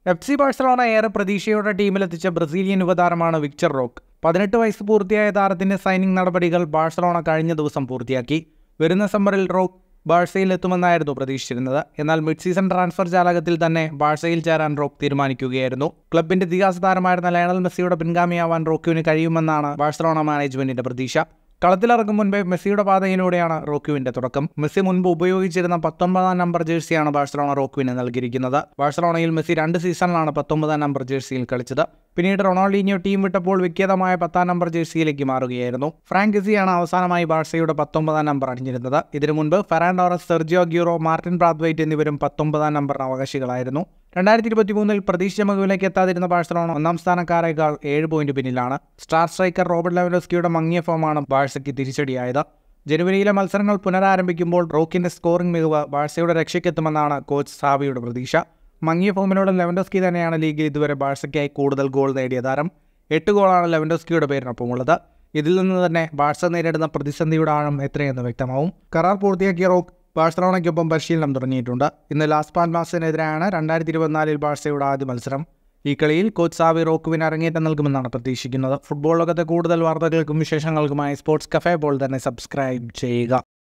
F C Barcelona ഏറെ പ്രതീക്ഷയോടെ ടീമിലെത്തിച്ച ബ്രസീലിയൻ യുവതാരമാണ് വിക്ടർ റോക്ക് പതിനെട്ട് വയസ്സ് പൂർത്തിയായ താരത്തിന്റെ സൈനിങ് നടപടികൾ ബാഴ്സലോണ കഴിഞ്ഞ ദിവസം പൂർത്തിയാക്കി വരുന്ന സമ്മറിൽ റോക്ക് ബാഴ്സയിൽ എത്തുമെന്നായിരുന്നു പ്രതീക്ഷിച്ചിരുന്നത് എന്നാൽ മിഡ് സീസൺ ട്രാൻസ്ഫർ ജാലകത്തിൽ തന്നെ ബാഴ്സയിൽ ചേരാൻ റോക്ക് തീരുമാനിക്കുകയായിരുന്നു ക്ലബിന്റെ ഇതിഹാസ താരമായിരുന്ന ലയണൽ മെസ്സിയുടെ പിൻഗാമിയാവാൻ റോക്യുവിന് കഴിയുമെന്നാണ് ബാഴ്സലോണ മാനേജ്മെന്റിന്റെ പ്രതീക്ഷ കളത്തിലിറങ്ങും മുൻപേ മെസ്സിയുടെ പാതയിലൂടെയാണ് റോക്യുവിന്റെ തുടക്കം മെസ്സി മുൻപ് ഉപയോഗിച്ചിരുന്ന പത്തൊമ്പതാം നമ്പർ ജേഴ്സിയാണ് ബാഴ്സലോണ റോക്യുവിന് നൽകിയിരിക്കുന്നത് ബാഴ്സലോണയിൽ മെസ്സി രണ്ട് സീസണിലാണ് പത്തൊമ്പതാം നമ്പർ ജേഴ്സിയിൽ കളിച്ചത് പിന്നീട് റൊണാൾഡീനിയോ ടീം വിട്ടപ്പോൾ വിഖ്യാതമായ പത്താം നമ്പർ ജേഴ്സിയിലേക്ക് മാറുകയായിരുന്നു ഫ്രാങ്ക് ഗിസിയാണ് അവസാനമായി ബാഴ്സയുടെ പത്തൊമ്പതാം നമ്പർ അണിഞ്ഞിരുന്നത് ഇതിനു മുൻപ് Ferran Torres Sergio Aguero Martin Braithwaite എന്നിവരും പത്തൊമ്പതാം നമ്പറിന് അവകാശികളായിരുന്നു രണ്ടായിരത്തി ഇരുപത്തി മൂന്നിൽ പ്രതീക്ഷിച്ച മികവിലേക്ക് എത്താതിരുന്ന ബാഴ്സലോണ ഒന്നാം സ്ഥാനക്കാരേക്കാൾ ഏഴ് പോയിന്റ് പിന്നിലാണ് സ്റ്റാർ സ്ട്രൈക്കർ റോബർട്ട് ലെവലോസ്കിയുടെ മങ്ങിയ ഫോമാണ് ബാഴ്സയ്ക്ക് തിരിച്ചടിയായത് ജനുവരിയിലെ മത്സരങ്ങൾ പുനരാരംഭിക്കുമ്പോൾ റോക്കിന്റെ സ്കോറിംഗ് മികവ് ബാഴ്സയുടെ രക്ഷയ്ക്കെത്തുമെന്നാണ് കോച്ച് സാവിയുടെ പ്രതീക്ഷ മങ്ങിയ ഫോമിലൂടെ ലെവൻഡോസ്കി തന്നെയാണ് ലീഗിൽ ഇതുവരെ ബാഴ്സയ്ക്കായി കൂടുതൽ ഗോൾ നേടിയ താരം എട്ട് ഗോളാണ് ലെവൻഡോസ്കിയുടെ പേരിനൊപ്പമുള്ളത് ഇതിൽ നിന്ന് തന്നെ ബാഴ്സ നേരിടുന്ന പ്രതിസന്ധിയുടെ ആഴം എത്രയെന്ന് വ്യക്തമാവും കരാർ പൂർത്തിയാക്കിയ റോക്ക് ബാഴ്സലോണയ്ക്കൊപ്പം പരിശീലനം തുടങ്ങിയിട്ടുണ്ട് ഇന്ന് ലാസ് പാൽമാസിനെതിരെയാണ് രണ്ടായിരത്തി ഇരുപത്തിനാലിൽ ബാഴ്സയുടെ ആദ്യ മത്സരം ഈ കളിയിൽ കോച്ച് സാവി റോക്കുവിന് അരങ്ങേറ്റം നൽകുമെന്നാണ് പ്രതീക്ഷിക്കുന്നത് ഫുട്ബോൾ ലോകത്തെ കൂടുതൽ വാർത്തകൾക്കും വിശേഷങ്ങൾക്കുമായി സ്പോർട്സ് കഫേ ബോൾ തന്നെ സബ്സ്ക്രൈബ് ചെയ്യുക